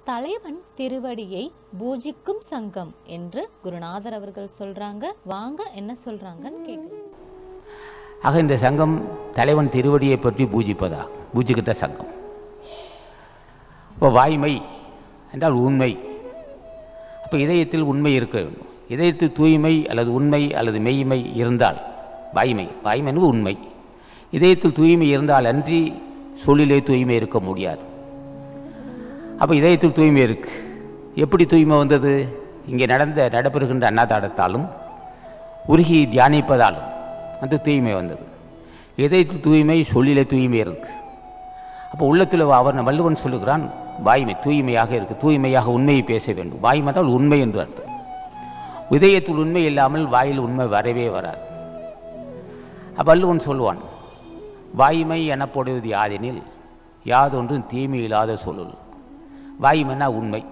தலைவன் திருவடியை பூஜிக்கும் சங்கம் என்று குருநாதர் அவர்கள் சொல்றாங்க வாங்க என்ன சொல்றாங்கன்னு கேட்கலாம் ஆக இந்த சங்கம் தலைவன் திருவடியை பற்றி பூஜிப்பதா பூஜிக்கிட்ட சங்கம் இப்போ வாய்மை என்றால் உண்மை அப்போ இதயத்தில் உண்மை இருக்க வேண்டும் இதயத்தில் தூய்மை அல்லது உண்மை அல்லது மெய்மை இருந்தால் வாய்மை வாய்மை என்பது உண்மை இதயத்தில் தூய்மை இருந்தால் அன்றி சொல்லிலே தூய்மை இருக்க முடியாது அப்போ இதயத்தில் தூய்மை இருக்கு எப்படி தூய்மை வந்தது இங்கே நடந்த நடைபெறுகின்ற அன்னாதாடத்தாலும் உருகி தியானிப்பதாலும் அந்த தூய்மை வந்தது இதயத்தில் தூய்மை சொல்லிலே தூய்மை இருக்கு அப்போ உள்ளத்தில் அவன் வள்ளுவன் சொல்லுகிறான் வாய்மை தூய்மையாக இருக்கு தூய்மையாக உண்மையை பேச வேண்டும் வாய்மை என்றால் உண்மை என்று அர்த்தம் இதயத்தில் உண்மை இல்லாமல் வாயில் உண்மை வரவே வராது அப்ப வள்ளுவன் சொல்லுவான் வாய்மை எனப்படுவது யாதெனில் யாதொன்றும் தீமை இல்லாத சொல்லுள் வாய்மைனா உண்மை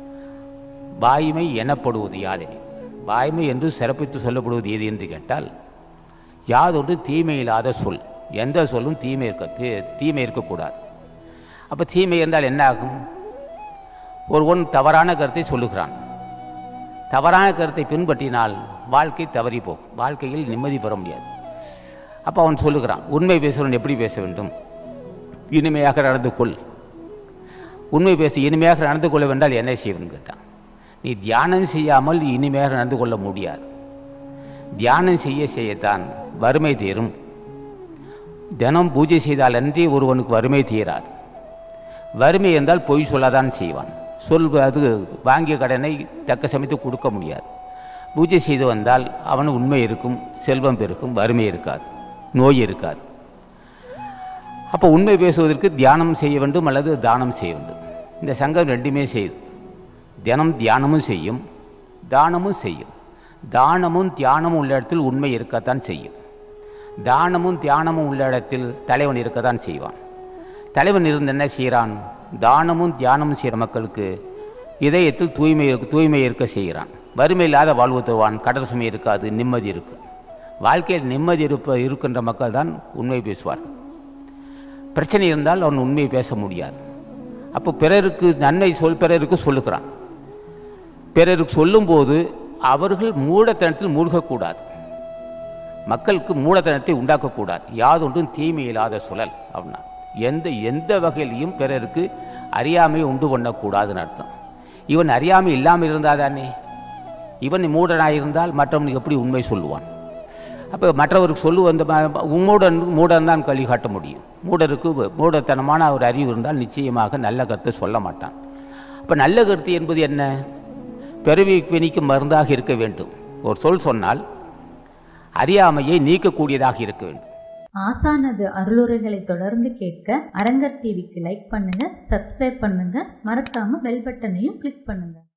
வாய்மை எனப்படுவது யாதெனில் வாய்மை என்று சிறப்பித்து சொல்லப்படுவது எது என்று கேட்டால் யாதொன்று தீமை இல்லாத சொல் எந்த சொல்லும் தீமை இருக்க தீ- தீமை இருக்கக்கூடாது அப்போ தீமை இருந்தால் என்ன ஆகும் ஒருவன் தவறான கருத்தை சொல்லுகிறான் தவறான கருத்தை பின்பற்றினால் வாழ்க்கை தவறி போகும் வாழ்க்கையில் நிம்மதி பெற முடியாது அப்போ அவன் சொல்லுகிறான் உண்மை பேசுகிறவன் எப்படி பேச வேண்டும் இனிமையாக நடந்து கொள் உண்மை பேசி இனிமையாக நடந்து கொள்ள வேண்டால் என்ன செய்வன் கேட்டான் நீ தியானம் செய்யாமல் இனிமையாக நடந்து கொள்ள முடியாது தியானம் செய்ய செய்யத்தான் வறுமை தீரும் தினம் பூஜை செய்தால் அன்றி ஒருவனுக்கு வறுமை தீராது வறுமை என்றால் பொய் சொல்லதான் செய்வான் சொல் அது வாங்கிய கடனை தக்க சமயத்து கொடுக்க முடியாது பூஜை செய்து வந்தால் அவனுக்கு உண்மை இருக்கும் செல்வம் பெருக்கும் வறுமை இருக்காது நோய் இருக்காது அப்போ உண்மை பேசுவதற்கு தியானம் செய்ய வேண்டும் அல்லது தானம் செய்ய வேண்டும் இந்த சங்கம் ரெண்டுமே செய்யுது தினம் தியானமும் செய்யும் தானமும் செய்யும் தானமும் தியானமும் உள்ள இடத்தில் உண்மை இருக்கத்தான் செய்யும் தானமும் தியானமும் உள்ள இடத்தில் தலைவன் இருக்கத்தான் செய்வான் தலைவன் இருந்து என்ன செய்கிறான் தானமும் தியானமும் செய்கிற மக்களுக்கு இதயத்தில் தூய்மை இருக்கு தூய்மை இருக்க செய்கிறான் வறுமை இல்லாத வாழ்வு தருவான் கடல் சுமை இருக்காது நிம்மதி இருக்கு வாழ்க்கையில் நிம்மதி இருப்ப இருக்கின்ற மக்கள் தான் உண்மை பேசுவார் பிரச்சனை இருந்தால் அவன் உண்மையை பேச முடியாது அப்போ பிறருக்கு நன்மை சொல் பிறருக்கு சொல்லுகிறான் பிறருக்கு சொல்லும்போது அவர்கள் மூடத்தனத்தில் மூழ்கக்கூடாது மக்களுக்கு மூடத்தனத்தை உண்டாக்கக்கூடாது யாதொன்றும் தீமை இல்லாத சுழல் அப்படின்னா எந்த எந்த வகையிலையும் பிறருக்கு அறியாமையை உண்டு பண்ணக்கூடாதுன்னு அர்த்தம் இவன் அறியாமை இல்லாமல் இருந்தாதானே இவன் மூடனாக இருந்தால் மற்றவனுக்கு எப்படி உண்மை சொல்லுவான் அப்போ மற்றவருக்கு சொல்லு வந்த மூடன் மூடன் தான் கழி காட்ட முடியும் மூடருக்கு மூடத்தனமான ஒரு அறிவு இருந்தால் நிச்சயமாக நல்ல கருத்தை சொல்ல மாட்டான் அப்போ நல்ல கருத்து என்பது என்ன பிறவி பிணிக்கு மருந்தாக இருக்க வேண்டும் ஒரு சொல் சொன்னால் அறியாமையை நீக்கக்கூடியதாக இருக்க வேண்டும் ஆசானது அருளுரைகளை தொடர்ந்து கேட்க அரங்கர் டிவிக்கு லைக் பண்ணுங்க சப்ஸ்கிரைப் பண்ணுங்க மறக்காம பெல் பட்டனையும் கிளிக் பண்ணுங்க